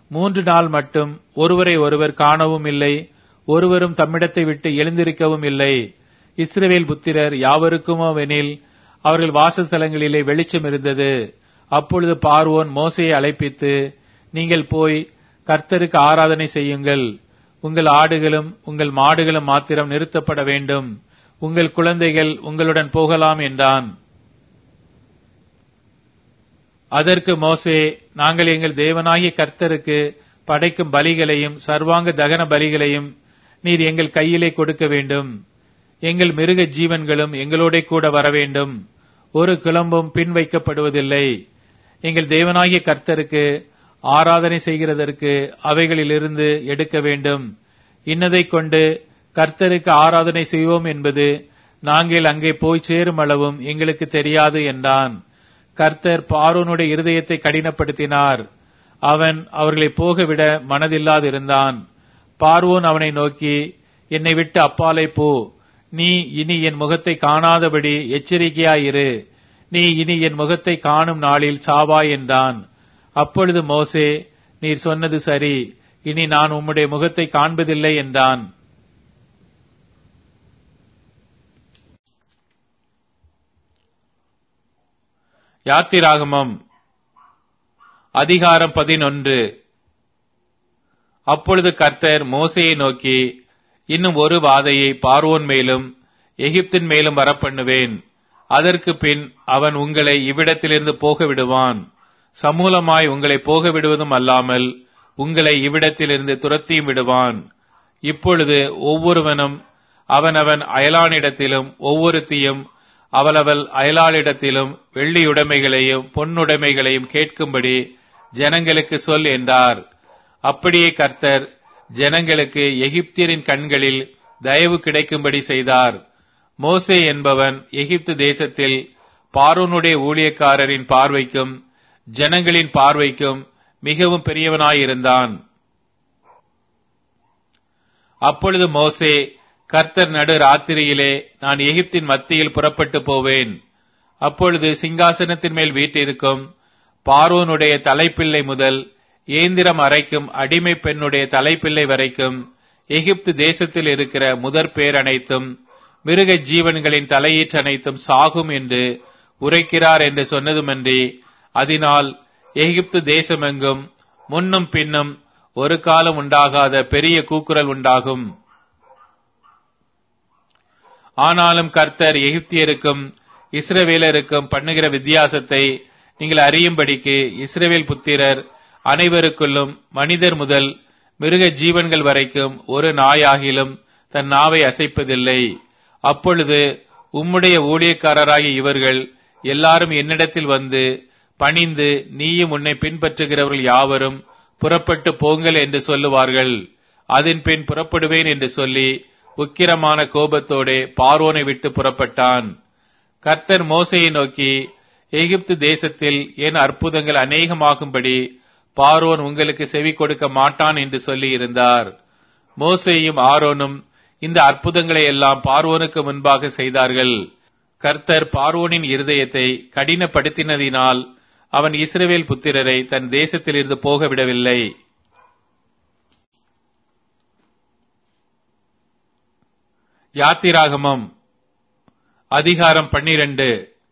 மூன்று நாள் மட்டும் ஒருவரை ஒருவர் காணவும் இல்லை ஒருவரும் தம்மிடத்தை விட்டு எழுந்திருக்கவும் இல்லை இஸ்ரவேல் புத்திரர் யாவருக்குமோவெனில் அவர்கள் வாசஸ்தலங்களிலே வெளிச்சம் இருந்தது அப்பொழுது பார்வோன் மோசையை அழைப்பித்து நீங்கள் போய் கர்த்தருக்கு ஆராதனை செய்யுங்கள் உங்கள் ஆடுகளும் உங்கள் மாடுகளும் மாத்திரம் நிறுத்தப்பட வேண்டும் உங்கள் குழந்தைகள் உங்களுடன் போகலாம் என்றான் அதற்கு மோசே நாங்கள் எங்கள் தேவனாகிய கர்த்தருக்கு படைக்கும் பலிகளையும் சர்வாங்க தகன பலிகளையும் நீர் எங்கள் கையிலே கொடுக்க வேண்டும் எங்கள் மிருக ஜீவன்களும் எங்களோட கூட வர வேண்டும் ஒரு கிளம்பும் பின் வைக்கப்படுவதில்லை எங்கள் தேவனாகிய கர்த்தருக்கு ஆராதனை செய்கிறதற்கு அவைகளிலிருந்து எடுக்க வேண்டும் இன்னதை கொண்டு கர்த்தருக்கு ஆராதனை செய்வோம் என்பது நாங்கள் அங்கே போய் சேரும் அளவும் எங்களுக்கு தெரியாது என்றான் கர்த்தர் பார்வோனுடைய இருதயத்தை கடினப்படுத்தினார் அவன் அவர்களை போகவிட மனதில்லாதிருந்தான் பார்வோன் அவனை நோக்கி என்னை விட்டு அப்பாலே போ நீ இனி என் முகத்தை காணாதபடி எச்சரிக்கையாயிரு நீ இனி என் முகத்தை காணும் நாளில் சாவாய் என்றான் அப்பொழுது மோசே நீர் சொன்னது சரி இனி நான் உம்முடைய முகத்தை காண்பதில்லை என்றான் யாத்திராகமம் அதிகாரம் பதினொன்று அப்பொழுது கர்த்தர் மோசையை நோக்கி இன்னும் ஒரு வாதையை பார்வோன் மேலும் எகிப்தின் மேலும் வரப்பண்ணுவேன் அதற்கு பின் அவன் உங்களை இவ்விடத்திலிருந்து போக விடுவான் சமூலமாய் உங்களை போக விடுவதும் அல்லாமல் உங்களை இவ்விடத்திலிருந்து துரத்தியும் விடுவான் இப்பொழுது ஒவ்வொருவனும் அவனவன் அயலானிடத்திலும் ஒவ்வொருத்தியும் அவளவள் அயலாளிடத்திலும் வெள்ளியுடைமைகளையும் பொன்னுடைமைகளையும் கேட்கும்படி ஜனங்களுக்கு சொல் என்றார் அப்படியே கர்த்தர் ஜனங்களுக்கு எகிப்தியரின் கண்களில் தயவு கிடைக்கும்படி செய்தார் மோசே என்பவன் எகிப்து தேசத்தில் பார்வனுடைய ஊழியக்காரரின் பார்வைக்கும் ஜனங்களின் பார்வைக்கும் மிகவும் பெரியவனாயிருந்தான் அப்பொழுது மோசே கர்த்தர் நடு ராத்திரியிலே நான் எகிப்தின் மத்தியில் புறப்பட்டு போவேன் அப்பொழுது சிங்காசனத்தின் மேல் வீட்டிருக்கும் பார்வோனுடைய தலைப்பிள்ளை முதல் ஏந்திரம் அரைக்கும் அடிமை பெண்ணுடைய தலைப்பிள்ளை வரைக்கும் எகிப்து தேசத்தில் இருக்கிற முதற் பேர் அனைத்தும் மிருக ஜீவன்களின் தலையீற்று அனைத்தும் சாகும் என்று உரைக்கிறார் என்று சொன்னதுமன்றி அதனால் எகிப்து தேசமெங்கும் முன்னும் பின்னும் ஒரு காலம் உண்டாகாத பெரிய கூக்குரல் உண்டாகும் ஆனாலும் கர்த்தர் எகிப்தியருக்கும் இஸ்ரவேலருக்கும் பண்ணுகிற வித்தியாசத்தை நீங்கள் அறியும்படிக்கு இஸ்ரவேல் புத்திரர் அனைவருக்குள்ளும் மனிதர் முதல் மிருக ஜீவன்கள் வரைக்கும் ஒரு நாயாகிலும் தன் நாவை அசைப்பதில்லை அப்பொழுது உம்முடைய ஊழியக்காரராகிய இவர்கள் எல்லாரும் என்னிடத்தில் வந்து பணிந்து நீயும் உன்னை பின்பற்றுகிறவர்கள் யாவரும் புறப்பட்டு போங்கள் என்று சொல்லுவார்கள் அதன் பின் புறப்படுவேன் என்று சொல்லி உக்கிரமான கோபத்தோடே பார்வோனை விட்டு புறப்பட்டான் கர்த்தர் மோசையை நோக்கி எகிப்து தேசத்தில் என் அற்புதங்கள் அநேகமாகும்படி பார்வோன் உங்களுக்கு செவி கொடுக்க மாட்டான் என்று சொல்லி இருந்தார் மோசேயும் ஆரோனும் இந்த அற்புதங்களை எல்லாம் பார்வோனுக்கு முன்பாக செய்தார்கள் கர்த்தர் பார்வோனின் இருதயத்தை கடினப்படுத்தினதினால் அவன் இஸ்ரவேல் புத்திரரை தன் தேசத்திலிருந்து போக விடவில்லை யாத்திராகமம் அதிகாரம் பன்னிரண்டு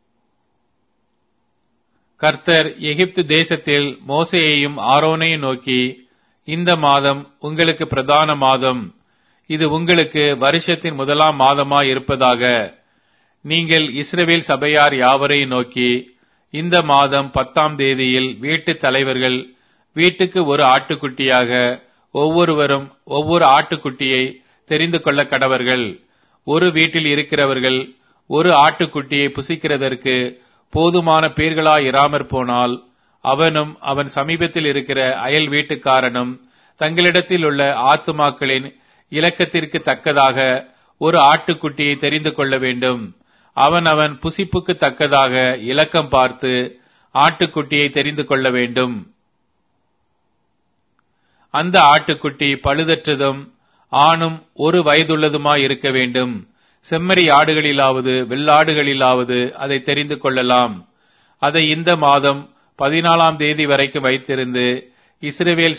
கர்த்தர் எகிப்து தேசத்தில் மோசையையும் ஆரோனையும் நோக்கி இந்த மாதம் உங்களுக்கு பிரதான மாதம் இது உங்களுக்கு வருஷத்தின் முதலாம் மாதமாய் இருப்பதாக நீங்கள் இஸ்ரவேல் சபையார் யாவரையும் நோக்கி இந்த மாதம் பத்தாம் தேதியில் வீட்டு தலைவர்கள் வீட்டுக்கு ஒரு ஆட்டுக்குட்டியாக ஒவ்வொருவரும் ஒவ்வொரு ஆட்டுக்குட்டியை தெரிந்து கொள்ள கடவர்கள் ஒரு வீட்டில் இருக்கிறவர்கள் ஒரு ஆட்டுக்குட்டியை புசிக்கிறதற்கு போதுமான பேர்களாய் இராமற் போனால் அவனும் அவன் சமீபத்தில் இருக்கிற அயல் வீட்டுக்காரனும் தங்களிடத்தில் உள்ள ஆத்துமாக்களின் இலக்கத்திற்கு தக்கதாக ஒரு ஆட்டுக்குட்டியை தெரிந்து கொள்ள வேண்டும் அவன் அவன் புசிப்புக்கு தக்கதாக இலக்கம் பார்த்து ஆட்டுக்குட்டியை தெரிந்து கொள்ள வேண்டும் அந்த ஆட்டுக்குட்டி பழுதற்றதும் ஆணும் ஒரு வயதுள்ளதுமாய் இருக்க வேண்டும் செம்மறி ஆடுகளிலாவது வெள்ளாடுகளிலாவது அதை தெரிந்து கொள்ளலாம் அதை இந்த மாதம் பதினாலாம் தேதி வரைக்கும் வைத்திருந்து இஸ்ரவேல்